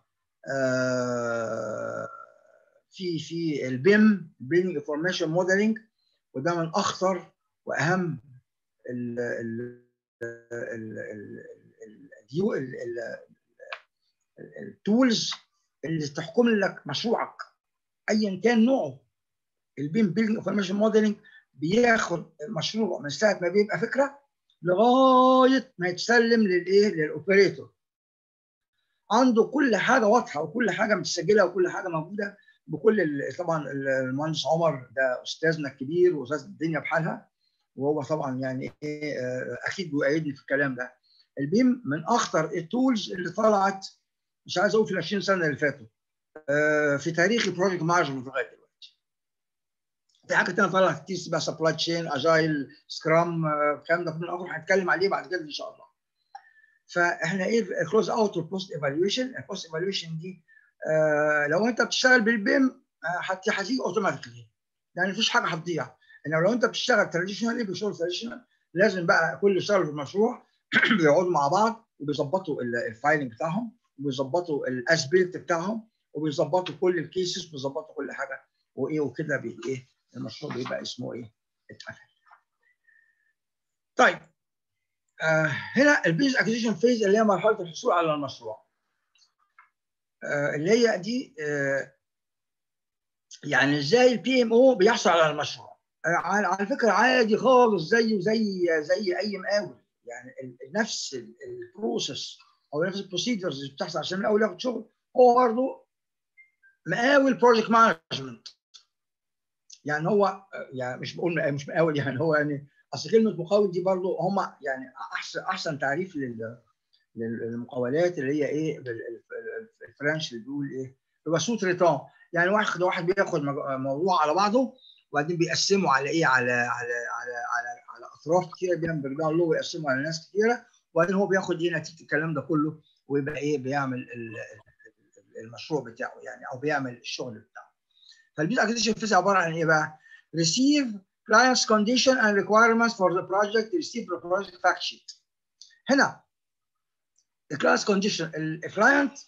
في في البيم بيلدينج انفورميشن موديلنج وده من اخطر واهم ال ال التولز اللي تحكم لك مشروعك ايا كان نوعه البيم بيلدينج انفورميشن موديلنج بياخد المشروع من ساعه ما بيبقى فكره لغايه ما يتسلم للايه للاوبريتور عنده كل حاجه واضحه وكل حاجه متسجله وكل حاجه موجوده بكل طبعا المهندس عمر ده استاذنا الكبير واستاذ الدنيا بحالها وهو طبعا يعني ايه اكيد بيؤيدني في الكلام ده البيم من اخطر التولز اللي طلعت مش عايز اقول في ال 20 سنه اللي فاتوا في تاريخ البروجكت مانجمنت لغايه دلوقتي في حاجه ثانيه طلعت كتير اسمها سبلاي تشين اجايل سكرام الكلام ده كنا هنتكلم عليه بعد كده ان شاء الله فاحنا ايه الكلوز اوت والبوست ايفالويشن البوست ايفالويشن دي آه لو انت بتشتغل بالبيم هتيجي اوتوماتيكلي يعني مفيش حاجه هتضيع انما لو انت بتشتغل تراديشنال بشغل تراديشنال لازم بقى كل شغل في المشروع بيقعدوا مع بعض وبيظبطوا الفايلنج بتاعهم وبيظبطوا الاسبيلت بتاعهم وبيظبطوا كل الكيسز وبيظبطوا كل حاجه وايه وكده بي ايه المشروع بيبقى اسمه ايه اتقفل. طيب آه هنا البيز اكوزيشن فيز اللي هي مرحله الحصول على المشروع. آه اللي هي دي آه يعني ازاي البي ام او بيحصل على المشروع على فكره عادي خالص زيه زي زي اي مقاول يعني نفس البروسيس او نفس البروسيدرز اللي بتحصل عشان المقاول ياخد شغل هو برضه مقاول بروجكت مانجمنت يعني هو يعني مش بقول مش مقاول يعني هو يعني اصل كلمه مقاول دي برضه هم يعني احسن احسن تعريف للمقاولات اللي هي ايه الفرنش اللي بيقول ايه هو سوت ريتون يعني واحد واحد بياخد موضوع على بعضه وبعدين بيقسمه على ايه على على على على, على اطراف كتيره بيعمل بيرجعوا له ويقسمه على ناس كتيره وبعدين هو بياخد ايه نتيجه الكلام ده كله ويبقى ايه بيعمل المشروع بتاعه يعني او بيعمل الشغل بتاعه فالبيز اكتيفيشن فيز عباره عن ايه بقى؟ receive client's condition and requirements for the project receive the project fact sheet هنا الكلاس كونديشن الكلاينت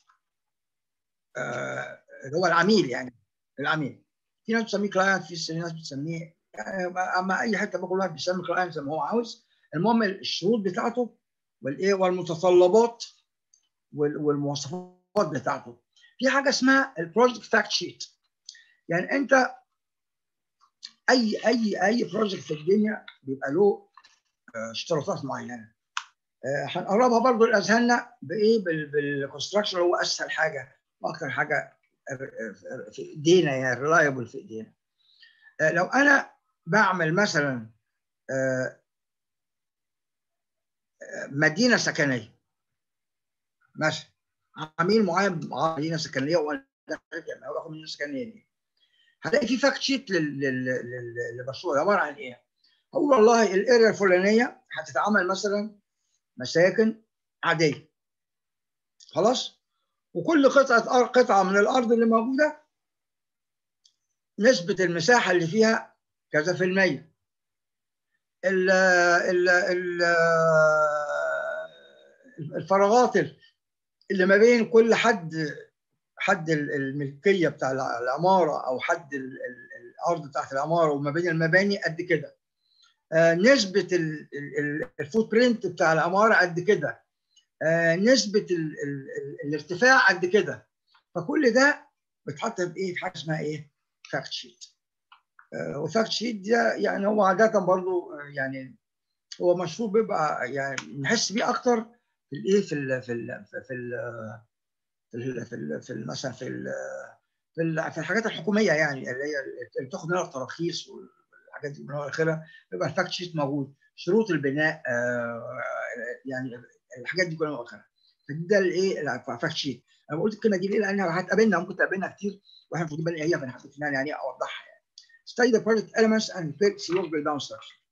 اللي هو العميل يعني العميل في ناس بتسميه كلاينت في ناس بتسميه يعني اما اي حته بقول واحد بيسمي كلاينت زي ما هو عاوز المهم الشروط بتاعته والايه والمتطلبات والمواصفات بتاعته في حاجه اسمها البروجكت فاكت شيت يعني انت اي اي اي بروجكت في الدنيا بيبقى له اشتراطات معينه هنقربها برضو لاذهاننا بايه بالكونستراكشن هو اسهل حاجه واكثر حاجه في ايدينا يعني ريلايبل في ايدينا لو انا بعمل مثلا مدينه سكنيه مثلا عميل معين مدينه سكنيه وانا باخد مدينه سكنيه دي هلاقي في فاكت شيت للمشروع عباره عن ايه؟ هقول والله الاريا الفلانيه هتتعمل مثلا مساكن عاديه خلاص وكل قطعه قطعه من الارض اللي موجوده نسبه المساحه اللي فيها كذا في المية ال ال ال الفراغات اللي ما بين كل حد حد الملكيه بتاع العماره او حد الارض بتاعت العماره وما بين المباني قد كده نسبه الفوت برنت بتاع العماره قد كده نسبه ال ال الارتفاع قد كده فكل ده بيتحط بايه في حاجه اسمها ايه فاكت شيت وفاكت شيت ده يعني هو عاده برضو يعني هو مشروع بيبقى يعني نحس بيه اكتر في الايه في ال في ال في ال في ال في, ال في ال مثلا في ال في, في الحاجات الحكوميه يعني اللي هي اللي بتاخد منها التراخيص والحاجات دي من اخرها بيبقى الفاكت شيت موجود شروط البناء يعني الحاجات دي كلها من اخرها فده الايه الفاكت شيت انا قلت الكلمه دي ليه لانها هتقابلنا ممكن تقابلنا كتير واحنا المفروض بالنا هي فانا حبيت يعني اوضحها يعني study the project elements and fix your breakdown structure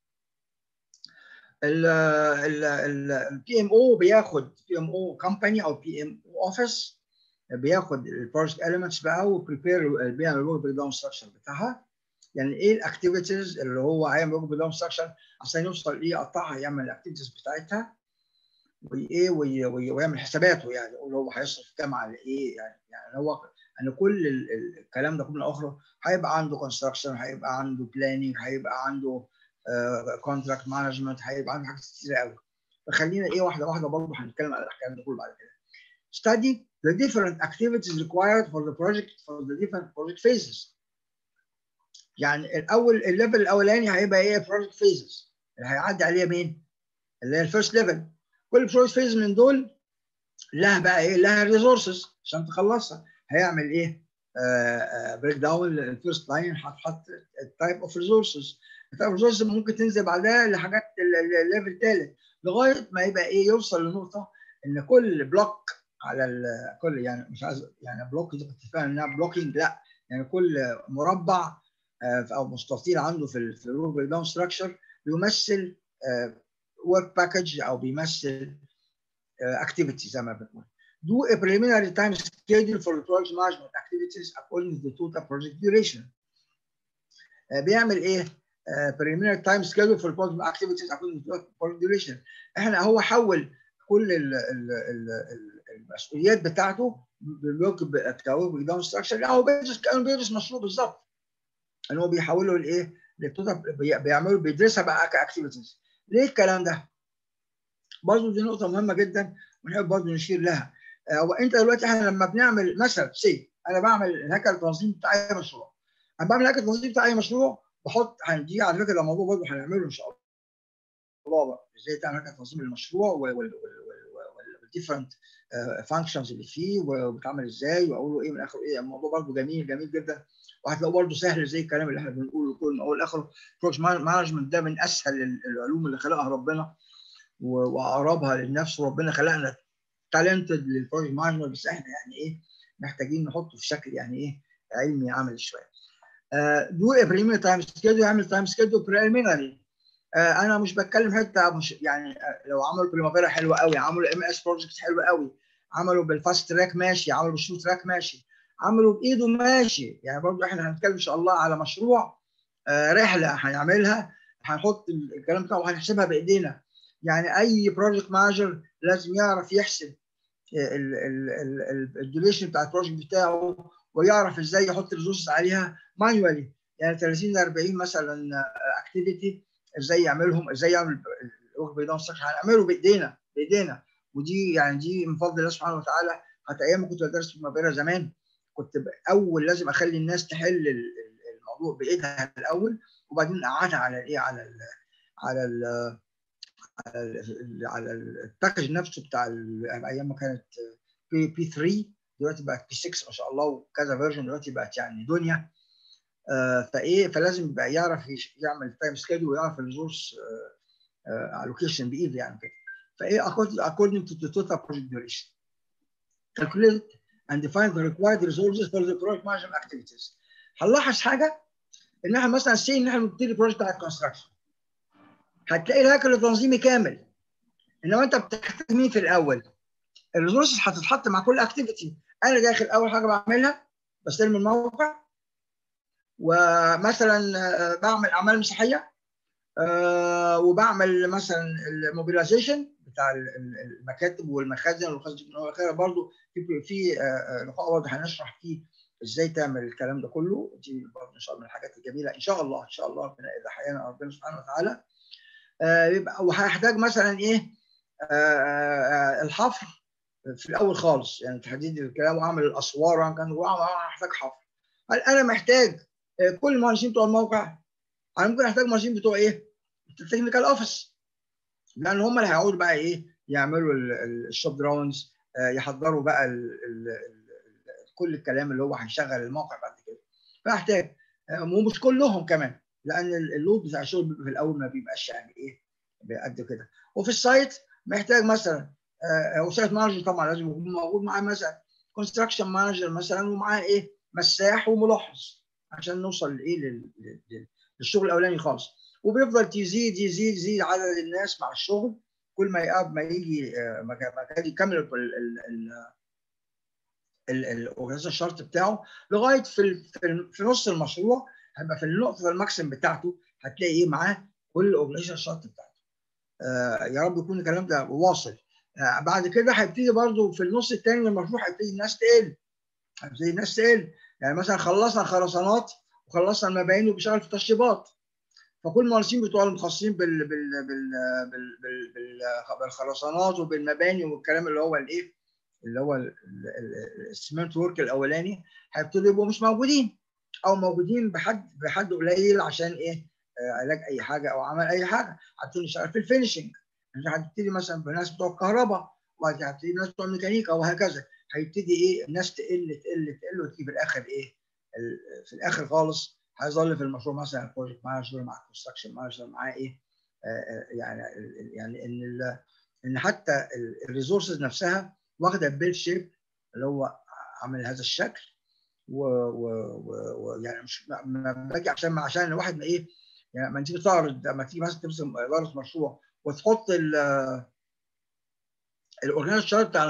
البي ام او بياخد بي ام او كومباني او بي ام او اوفيس بياخد البروجكت اليمنتس بقى وبريبير بيعمل الورك بريك داون ستراكشر بتاعها يعني ايه الاكتيفيتيز اللي هو هيعمل ورك بريك داون ستراكشر عشان يوصل ايه يقطعها يعمل الاكتيفيتيز بتاعتها وايه ويعمل حساباته يعني يقول هو هيصرف كام على ايه يعني يعني هو ان يعني كل الكلام ده كله اخره هيبقى عنده كونستراكشن هيبقى عنده بلاننج هيبقى عنده كونتراكت مانجمنت هيبقى عنده حاجات كتير قوي فخلينا ايه واحده واحده برضه هنتكلم على الكلام ده كله بعد كده study the different activities required for the project for the different project phases يعني الاول الليفل الاولاني هيبقى ايه project phases اللي هيعدي عليها مين اللي هي الفيرست ليفل كل project phase من دول لها بقى ايه لها ريسورسز عشان تخلصها هيعمل ايه بريك داون الفيرست لاين هتحط التايب اوف ريسورسز التايب اوف ريسورسز ممكن تنزل بعدها لحاجات الليفل الثالث لغايه ما يبقى ايه يوصل لنقطه ان كل بلوك على كل يعني مش عايز يعني بلوك دي كنت فاهم انها بلوكينج لا يعني كل مربع او مستطيل عنده في في الورك بريك داون ستراكشر بيمثل ورك باكج او بيمثل اكتيفيتي زي ما بنقول do a preliminary time schedule for the project management activities according to the total project duration. بيعمل ايه؟ preliminary time schedule for project activities according to the total project duration. احنا هو حول كل ال ال ال المسؤوليات بتاعته بالورك كورك داون ستراكشر هو بيدرس كانه بيدرس مشروع بالظبط. ان هو بيحوله لايه؟ للتوتال بيعملوا بيدرسها بقى كاكتيفيتيز. ليه الكلام ده؟ برضه دي نقطة مهمة جدا ونحب برضه نشير لها. هو انت دلوقتي احنا لما بنعمل مثلا سي انا بعمل الهيكل التنظيم بتاع اي مشروع انا بعمل الهيكل التنظيم بتاع اي مشروع بحط دي على فكره ده موضوع برضه هنعمله ان شاء الله بقى ازاي تعمل تنظيم المشروع والديفرنت فانكشنز اللي فيه وبيتعمل ازاي واقول له ايه من اخره ايه الموضوع برضه جميل جميل جدا وهتلاقوه برضه سهل زي الكلام اللي احنا بنقوله كل من اول لاخره بروجكت مانجمنت ده من اسهل العلوم اللي خلقها ربنا واقربها للنفس وربنا خلقنا تالنتد للبروجكت مانجمنت بس احنا يعني ايه محتاجين نحطه في شكل يعني ايه علمي عملي شويه. دو ابريمي تايم سكيدول يعمل تايم سكيدول بريليمينري انا مش بتكلم حته مش يعني لو عملوا بريمافيرا حلوه قوي عملوا ام اس بروجكت حلوه قوي عملوا بالفاست تراك ماشي عملوا بالشو تراك ماشي عملوا بايده ماشي يعني برضو احنا هنتكلم ان شاء الله على مشروع رحله هنعملها هنحط الكلام بتاعه وهنحسبها بايدينا يعني اي بروجكت مانجر لازم يعرف يحسب الديوريشن بتاع البروجكت بتاعه ويعرف ازاي يحط ريسورسز عليها مانوالي يعني 30 ل 40 مثلا اكتيفيتي ازاي يعملهم ازاي يعمل الورك بريك داون هنعمله بايدينا بايدينا ودي يعني دي من فضل الله سبحانه وتعالى حتى ايام ما كنت بدرس في المبادره زمان كنت اول لازم اخلي الناس تحل الموضوع بايدها الاول وبعدين اقعدها على الايه على ال على ال على ال على الباكج نفسه بتاع ايام ما كانت بي بي 3 دلوقتي بقت بي 6 ما شاء الله وكذا فيرجن دلوقتي بقت يعني دنيا آه فايه فلازم يبقى يعرف يعمل تايم سكيدول ويعرف الريسورس الوكيشن بايده يعني كده فايه according to the total project duration calculate and define the required resources for the project management activities هنلاحظ حاجه ان احنا مثلا سي ان احنا بنبتدي البروجكت بتاع الكونستراكشن هتلاقي الهيكل التنظيمي كامل انما انت بتحتاج مين في الاول الريسورسز هتتحط مع كل اكتيفيتي انا داخل اول حاجه بعملها بستلم الموقع ومثلا بعمل اعمال مساحيه وبعمل مثلا الموبيلايزيشن بتاع المكاتب والمخازن والخزن والخير برضه في في لقاء برضه هنشرح فيه ازاي تعمل الكلام ده كله دي برضه ان شاء الله من الحاجات الجميله ان شاء الله ان شاء الله ربنا اذا حيانا ربنا سبحانه وتعالى يبقى وهيحتاج مثلا ايه الحفر في الاول خالص يعني تحديد الكلام واعمل الاسوار كان هحتاج حفر هل انا محتاج كل المهندسين بتوع الموقع انا ممكن احتاج مهندسين بتوع ايه؟ التكنيكال اوفيس لان هم اللي هيقعدوا بقى ايه؟ يعملوا الشوب دراونز يحضروا بقى ال ال ال كل الكلام اللي هو هيشغل الموقع بعد كده فاحتاج ومش كلهم كمان لان اللود بتاع الشغل في الاول ما بيبقاش يعني ايه قد كده وفي السايت محتاج مثلا وسايت مانجر طبعا لازم يكون موجود معاه مثلا كونستراكشن مانجر مثلا ومعاه ايه مساح وملاحظ عشان نوصل لايه للشغل الاولاني خالص وبيفضل تزيد يزيد يزيد عدد الناس مع الشغل كل ما يقاب ما يجي ما كان يكمل الاورجنايزيشن الشرط بتاعه لغايه في في نص المشروع هيبقى في النقطه الماكسيم بتاعته هتلاقي ايه معاه كل الاورجنايزيشن الشرط بتاعته آه يا رب يكون الكلام ده واصل آه بعد كده هيبتدي برضه في النص الثاني من المشروع هيبتدي الناس تقل هيبتدي الناس تقل يعني مثلا خلصنا الخرسانات وخلصنا المباني وبيشتغل في التشطيبات فكل المهندسين بتوع المتخصصين بال بال بال بال بال بال بالخرسانات وبالمباني والكلام اللي هو الايه اللي هو السمنت ورك الاولاني هيبتدوا يبقوا مش موجودين او موجودين بحد بحد قليل عشان ايه علاج اي حاجه او عمل اي حاجه هتبتدي نشتغل في الفينشنج هتبتدي مثلا بناس بتوع الكهرباء وبعد هتبتدي ناس بتوع الميكانيكا وهكذا هيبتدي ايه الناس تقل تقل تقل وتيجي في الاخر ايه في الاخر خالص هيظل في المشروع مثلا البروجكت مانجر مع الكونستراكشن مانجر معاه ايه يعني يعني ان ان حتى الريسورسز نفسها واخده البيل شيب اللي هو عامل هذا الشكل ويعني مش ما باجي عشان عشان الواحد ما ايه يعني لما تيجي تعرض لما تيجي مثلا تمسك اداره مشروع وتحط الاورجنايز شارت بتاع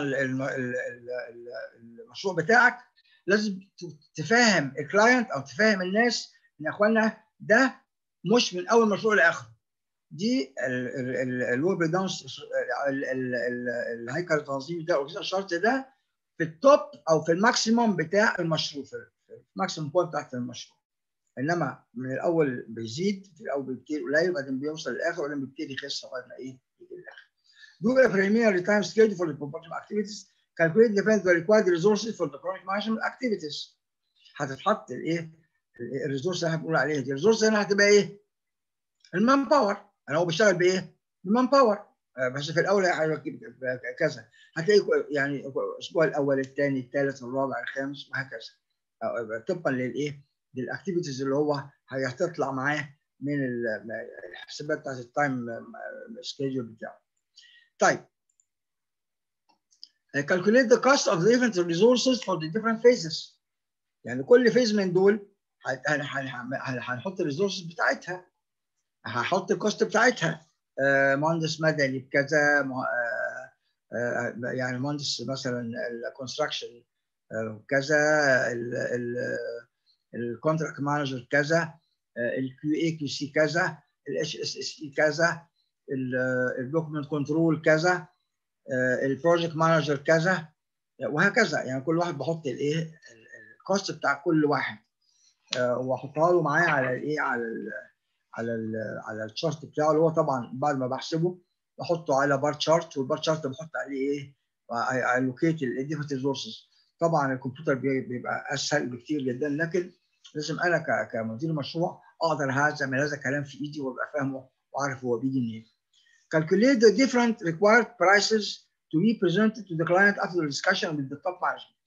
المشروع بتاعك لازم تفهم الكلاينت او تفهم الناس ان يا اخوانا ده مش من اول مشروع لاخره دي الويب بريك داون الهيكل التنظيمي ده الاورجنايز شارت ده في التوب او في الماكسيموم بتاع المشروع في الماكسيموم بوينت بتاعت المشروع انما من الاول بيزيد في الاول بيبتدي قليل وبعدين بيوصل للاخر وبعدين بيبتدي يخس لغايه ما ايه يجي للاخر. Do a preliminary time schedule for the proportion activities. Calculate depends the required resources for the project management activities. هتتحط الايه الريسورس اللي احنا بنقول عليها دي الريسورس هنا هتبقى ايه؟ المان باور انا هو بشتغل بايه؟ بمان باور بس في الاول كذا هتلاقي يعني الاسبوع الاول الثاني الثالث الرابع الخامس وهكذا طبقا للايه؟ للاكتيفيتيز اللي هو هتطلع معاه من الحسابات بتاعت التايم سكيدول بتاعه. طيب calculate the cost of the different resources for the different phases يعني كل فيز من دول هنحط الريسورسز بتاعتها هحط الكوست بتاعتها مهندس مدني بكذا يعني مهندس مثلا الكونستراكشن كذا الكونتراكت مانجر كذا الكيو اي كيو سي كذا الاتش اس اس اي كذا الدوكيمنت كنترول كذا البروجكت مانجر كذا وهكذا يعني كل واحد بحط الايه الكوست بتاع كل واحد واحطها له معايا على الايه على ال على ال على الشارت بتاعه اللي هو طبعا بعد ما بحسبه بحطه على بار شارت والبار شارت بحط عليه ايه الوكيت الديفرنت ريسورسز طبعا الكمبيوتر بيبقى اسهل بكتير جدا لكن لازم انا كمدير مشروع اقدر اعمل هذا الكلام في ايدي وابقى فاهمه وعارف هو بيجي منين. Calculate the different required prices to be presented to the client after the discussion with the top management.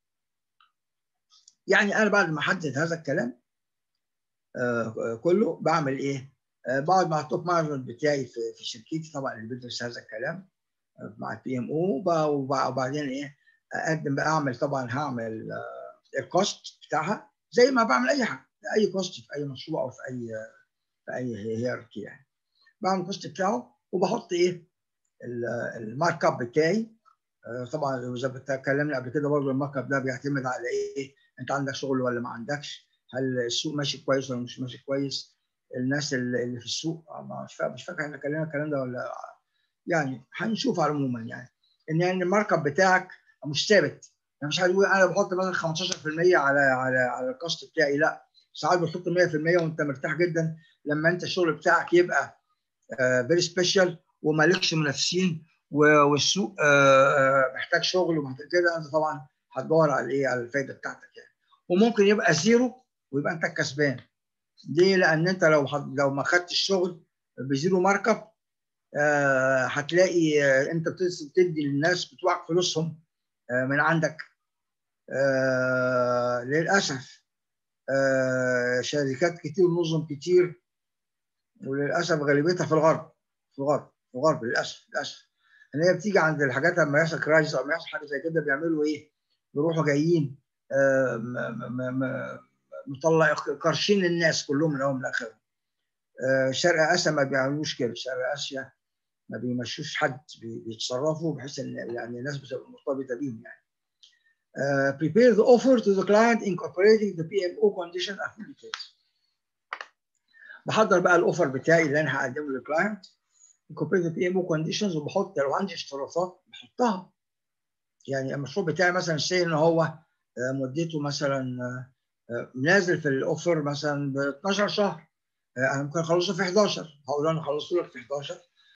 يعني انا بعد ما احدد هذا الكلام آه كله بعمل ايه؟ آه بقعد مع التوب مانجمنت بتاعي في, في شركتي طبعا اللي بيدرس هذا الكلام آه مع البي ام او وبعدين ايه اقدم بقى اعمل طبعا هعمل الكوست بتاعها زي ما بعمل اي حاجه اي كوست في اي مشروع او في اي في اي هيراركي يعني بعمل الكوست بتاعه وبحط ايه المارك اب بتاعي طبعا زي ما اتكلمنا قبل كده برضه المارك اب ده بيعتمد على ايه انت عندك شغل ولا ما عندكش هل السوق ماشي كويس ولا مش ماشي كويس الناس اللي في السوق مش فاكر مش فاكر احنا اتكلمنا الكلام ده ولا يعني هنشوف عموما يعني ان يعني المارك اب بتاعك مش ثابت يعني مش هتقول انا بحط مثلا 15% على على على الكاست بتاعي لا ساعات بتحط 100% وانت مرتاح جدا لما انت الشغل بتاعك يبقى فيري سبيشال ومالكش منافسين والسوق محتاج شغل ومحتاج كده انت طبعا هتدور على ايه على الفايده بتاعتك يعني وممكن يبقى زيرو ويبقى انت الكسبان ليه؟ لان انت لو لو ما خدتش الشغل بزيرو مارك اب آه هتلاقي آه انت بتدي للناس بتوعك فلوسهم آه من عندك آه للاسف آه شركات كتير ونظم كتير وللاسف غالبيتها في الغرب في الغرب في الغرب للاسف للاسف ان هي بتيجي عند الحاجات لما يحصل كرايس او ما يحصل حاجه زي كده بيعملوا ايه؟ بيروحوا جايين آه مطلع كارشين الناس كلهم من اول لاخرهم. آه شرق اسيا ما بيعملوش كده، شرق اسيا ما بيمشوش حد بيتصرفوا بحيث ان يعني الناس بتبقى مرتبطه بيهم يعني. Uh, prepare the offer to the client incorporating the PMO condition affiliates. بحضر بقى الاوفر بتاعي اللي انا هقدمه للكلاينت incorporate the PMO conditions وبحط لو عندي اشتراطات بحطها. يعني المشروع بتاعي مثلا سي ان هو مدته مثلا نازل في الاوفر مثلا ب 12 شهر انا ممكن اخلصه في 11 هقول انا خلصت لك في 11